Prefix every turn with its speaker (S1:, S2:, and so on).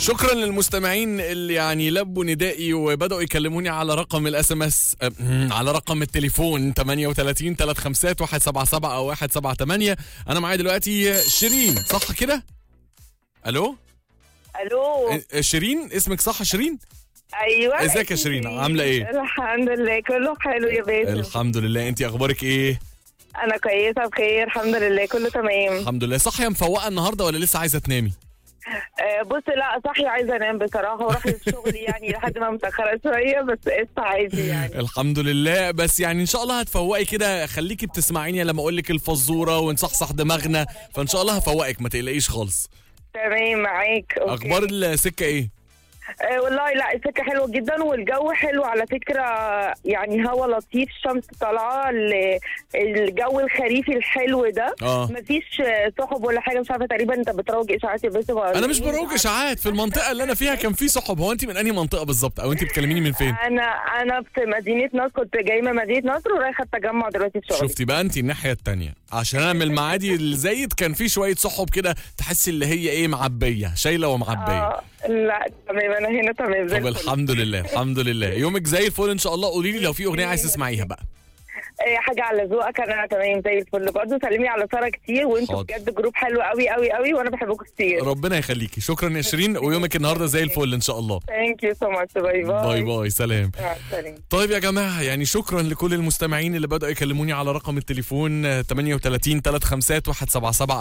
S1: شكرا للمستمعين اللي يعني لبوا ندائي وبداوا يكلموني على رقم الاس ام اس على رقم التليفون 38 35 177 او 178 انا معايا دلوقتي شيرين صح كده؟ الو
S2: الو
S1: إيه، شيرين اسمك صح شيرين؟
S2: ايوه
S1: ازيك يا شيرين؟ عاملة إيه؟
S2: الحمد لله كله حلو يا باسم
S1: الحمد لله انت اخبارك ايه؟
S2: انا كويسه بخير الحمد لله كله تمام
S1: الحمد لله صاحيه مفوقه النهارده ولا لسه عايزه تنامي؟
S2: آه بص لا صحي عايزه انام بصراحه وراح الشغل يعني لحد ما متاخره شويه بس قشطه عادي يعني
S1: الحمد لله بس يعني ان شاء الله هتفوقي كده خليكي بتسمعيني لما اقول لك الفزوره ونصحصح دماغنا فان شاء الله هفوقك ما تقلقيش خالص
S2: تمام معاك أوكي.
S1: اخبار السكه ايه
S2: آه والله لا السكه حلوه جدا والجو حلو على فكره يعني هوا لطيف الشمس طالعه ال- الجو الخريفي الحلو ده
S1: اه
S2: مفيش آه، سحب ولا حاجه مش عارفه تقريبا انت بتروج اشاعات يا باسم ولا
S1: انا مش
S2: إيه؟
S1: بروج اشاعات في المنطقه اللي انا فيها كان في سحب هو انت من انهي منطقه بالظبط او انت بتكلميني من فين
S2: انا انا في مدينه نصر كنت جايه من مدينه نصر ورايحه التجمع دلوقتي الشغل
S1: شفتي بقى انت الناحيه التانية عشان انا من المعادي الزايد كان في شويه سحب كده تحسي اللي هي ايه معبيه شايله ومعبيه
S2: آه لا تمام انا هنا تمام زي
S1: طب
S2: الفل.
S1: الحمد لله الحمد لله يومك زي الفل ان شاء الله قولي لي لو في اغنيه عايز تسمعيها بقى
S2: اي حاجه على ذوقك انا تمام زي الفل برضه سلمي على ساره كتير وانتوا
S1: حاضر.
S2: بجد جروب حلو قوي قوي قوي وانا بحبكم كتير
S1: ربنا يخليكي شكرا يا شيرين ويومك النهارده زي الفل ان شاء الله
S2: ثانك يو سو ماتش باي باي
S1: باي باي سلام
S2: مع السلامه
S1: طيب يا جماعه يعني شكرا لكل المستمعين اللي بدأوا يكلموني على رقم التليفون آه، 38 35 177